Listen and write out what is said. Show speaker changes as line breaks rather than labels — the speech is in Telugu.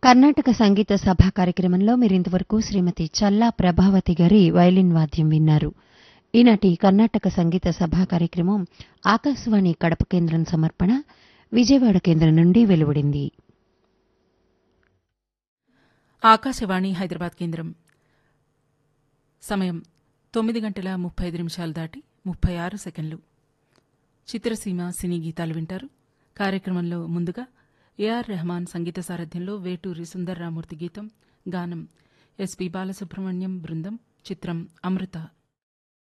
కర్ణాటక సంగీత సభ కార్యక్రమంలో మీరింతవరకు శ్రీమతి చల్లా ప్రభావతి గారి వైలిన్ వాద్యం విన్నారు ఈనాటి కర్ణాటక సంగీత సభ కార్యక్రమం ఆకాశవాణి కడప కేంద్రం సమర్పణ విజయవాడ కేంద్రం నుండి వెలువడింది
ఆకాశవాణి హైదరాబాద్ కేంద్రం సమయం తొమ్మిది గంటల ముప్పై ఐదు నిమిషాలు దాటి ముప్పై ఆరు సెకండ్లు చిత్రసీమ సినీ గీతాలు వింటారు కార్యక్రమంలో ముందుగా ఏఆర్ రెహమాన్ సంగీత సారథ్యంలో వేటూరి సుందర్రామూర్తి గీతం గానం ఎస్పి బాలసుబ్రహ్మణ్యం బృందం చిత్రం అమృత